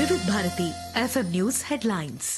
వివిధ Bharati FM news headlines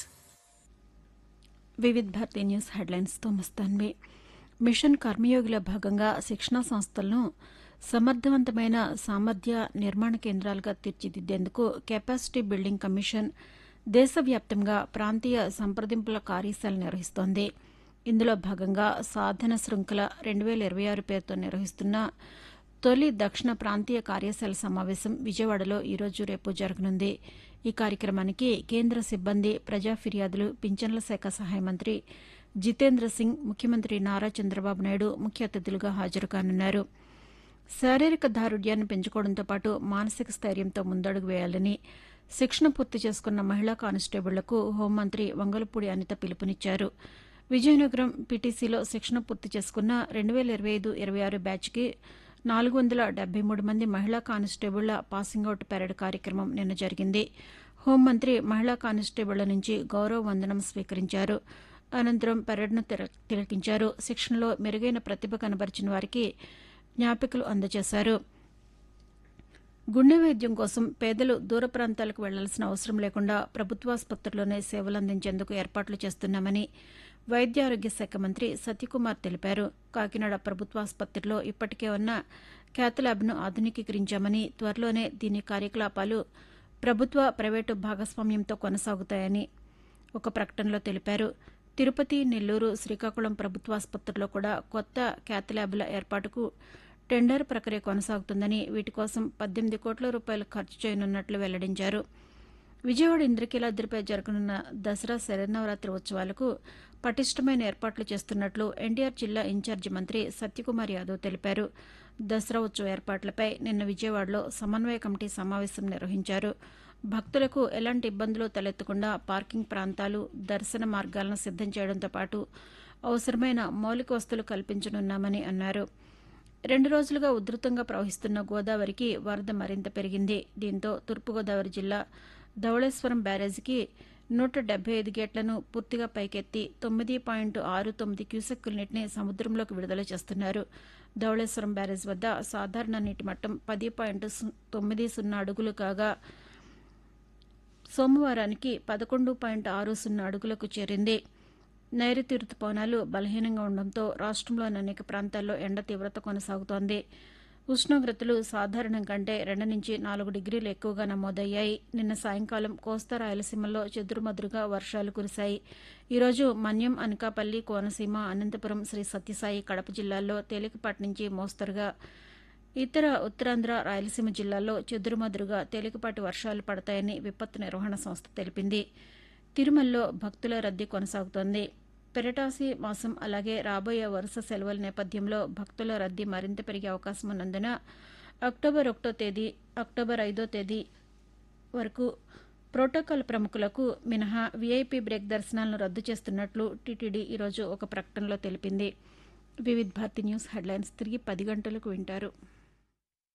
Vividh Bharati news హెడ్లైన్స్తో మస్తాన్వి మిషన్ కర్మయోగిలో భాగంగా శిక్షణా సంస్థలను సమర్థవంతమైన సామర్థ్య నిర్మాణ కేంద్రాలుగా తీర్చిదిద్దేందుకు కెపాసిటీ బిల్డింగ్ కమిషన్ దేశవ్యాప్తంగా ప్రాంతీయ సంప్రదింపుల కార్యశాల నిర్వహిస్తోంది ఇందులో భాగంగా సాధన శృంఖల రెండు వేల ఇరవై ఆరు పేరుతో నిర్వహిస్తున్న తొలి దక్షిణ ప్రాంతీయ కార్యశాల సమావేశం విజయవాడలో ఈరోజు రేపు జరగనుంది ఈ కార్యక్రమానికి కేంద్ర సిబ్బంది ప్రజా ఫిర్యాదులు పింఛన్ల శాఖ సహాయ మంత్రి జితేంద్ర సింగ్ ముఖ్యమంత్రి నారా చంద్రబాబు నాయుడు ముఖ్య అతిథులుగా హాజరు కానున్నారు శారీరక దారుఢ్యాన్ని పెంచుకోవడంతో పాటు మానసిక స్థైర్యంతో ముందడుగు వేయాలని శిక్షణ పూర్తి చేసుకున్న మహిళా కానిస్టేబుళ్లకు హోంమంత్రి వంగలపూడి అనిత పిలుపునిచ్చారు విజయనగరం పీటీసీలో శిక్షణ పూర్తి చేసుకున్న రెండు వేల ఇరవై ఐదు ఇరవై ఆరు బ్యాచ్కి నాలుగు వందల డెబ్బై మూడు మంది మహిళా కానిస్టేబుళ్ల పాసింగ్ అవుట్ పెరేడ్ కార్యక్రమం నిన్న జరిగింది హోంమంత్రి మహిళా కానిస్టేబుళ్ల నుంచి గౌరవ వందనం స్వీకరించారు అనంతరం పెరేడ్ను తిర- తిలకించారు శిక్షణలో మెరుగైన ప్రతిభ కనబరిచిన వారికి జ్ఞాపికలు అందజేశారు గుండె వైద్యం కోసం పేదలు దూర ప్రాంతాలకు వెళ్లాల్సిన అవసరం లేకుండా ప్రభుత్వాసుపత్రుల్లోనే సేవలు అందించేందుకు ఏర్పాట్లు చేస్తున్నామని వైద్య ఆరోగ్య శాఖ మంత్రి సత్యకుమార్ తెలిపారు కాకినాడ ప్రభుత్వాసుపత్రిలో ఇప్పటికే ఉన్న క్యాథ్ ల్యాబ్ను ఆధునికీకరించామని త్వరలోనే దీని కార్యకలాపాలు ప్రభుత్వ ప్రైవేటు భాగస్వామ్యంతో కొనసాగుతాయని ఒక ప్రకటనలో తెలిపారు తిరుపతి నెల్లూరు శ్రీకాకుళం ప్రభుత్వాసుపత్రుల్లో కూడా కొత్త క్యాథ్ ల్యాబ్ల ఏర్పాటుకు టెండర్ ప్రక్రియ కొనసాగుతుందని వీటి కోసం పద్దెనిమిది కోట్ల రూపాయలు ఖర్చు చేయనున్నట్లు వెల్లడించారు విజయవాడ ఇంద్రకీలాద్రిపై జరగనున్న దసరా శరన్నవరాత్రి ఉత్సవాలకు పటిష్టమైన ఏర్పాట్లు చేస్తున్నట్లు ఎన్టీఆర్ జిల్లా ఇన్ఛార్జి మంత్రి సత్యకుమార్ యాదవ్ తెలిపారు దసరా ఉత్సవ ఏర్పాట్లపై నిన్న విజయవాడలో సమన్వయ కమిటీ సమావేశం నిర్వహించారు భక్తులకు ఎలాంటి ఇబ్బందులు తలెత్తకుండా పార్కింగ్ ప్రాంతాలు దర్శన మార్గాలను సిద్దం చేయడంతో పాటు అవసరమైన మౌలిక వస్తువులు కల్పించనున్నామని అన్నారు రెండు రోజులుగా ఉధృతంగా ప్రవహిస్తున్న గోదావరికి వరద మరింత పెరిగింది దీంతో తూర్పుగోదావరి జిల్లా ధవళేశ్వరం బ్యారేజీకి నూట డెబ్బై ఐదు గేట్లను పూర్తిగా పైకెత్తి తొమ్మిది పాయింట్ ఆరు తొమ్మిది క్యూసెక్కుల నీటిని సముద్రంలోకి విడుదల చేస్తున్నారు ధవళేశ్వరం బ్యారేజ్ వద్ద సాధారణ నీటి మట్టం పది పాయింట్ సు- తొమ్మిది సున్నా అడుగులు కాగా సోమవారానికి పదకొండు పాయింట్ ఆరు సున్నా అడుగులకు చేరింది నైరుతి రుతుపవనాలు బలహీనంగా ఉండడంతో రాష్ట్రంలోని అనేక ప్రాంతాల్లో ఎండ తీవ్రత కొనసాగుతోంది ఉష్ణోగ్రతలు సాధారణం కంటే రెండు నుంచి నాలుగు డిగ్రీలు ఎక్కువగా నమోదయ్యాయి నిన్న సాయంకాలం కోస్తా రాయలసీమలో చెదురుమదురుగా వర్షాలు కురిశాయి ఈరోజు మన్యం అనకాపల్లి కోనసీమ అనంతపురం శ్రీ సత్యసాయి కడప జిల్లాల్లో తేలికపాటి నుంచి మోస్తరుగా ఇతర ఉత్తరాంధ్ర రాయలసీమ జిల్లాల్లో చెదురుమదురుగా తేలికపాటి వర్షాలు పడతాయని విపత్తు నిర్వహణ సంస్థ తెలిపింది తిరుమలలో భక్తుల రద్దీ కొనసాగుతోంది పెరటాసి మాసం అలాగే రాబోయే వరుస సెలవుల నేపథ్యంలో భక్తుల రద్దీ మరింత పెరిగే అవకాశం ఉన్నందున అక్టోబర్ ఒకటో తేదీ అక్టోబర్ ఐదో తేదీ వరకు ప్రోటోకాల్ ప్రముఖులకు మినహా వీఐపీ బ్రేక్ దర్శనాలను రద్దు చేస్తున్నట్లు టీటీడీ ఈరోజు ఒక ప్రకటనలో తెలిపింది వివిధ్ భారతి న్యూస్ హెడ్లైన్స్ తిరిగి పది గంటలకు వింటారు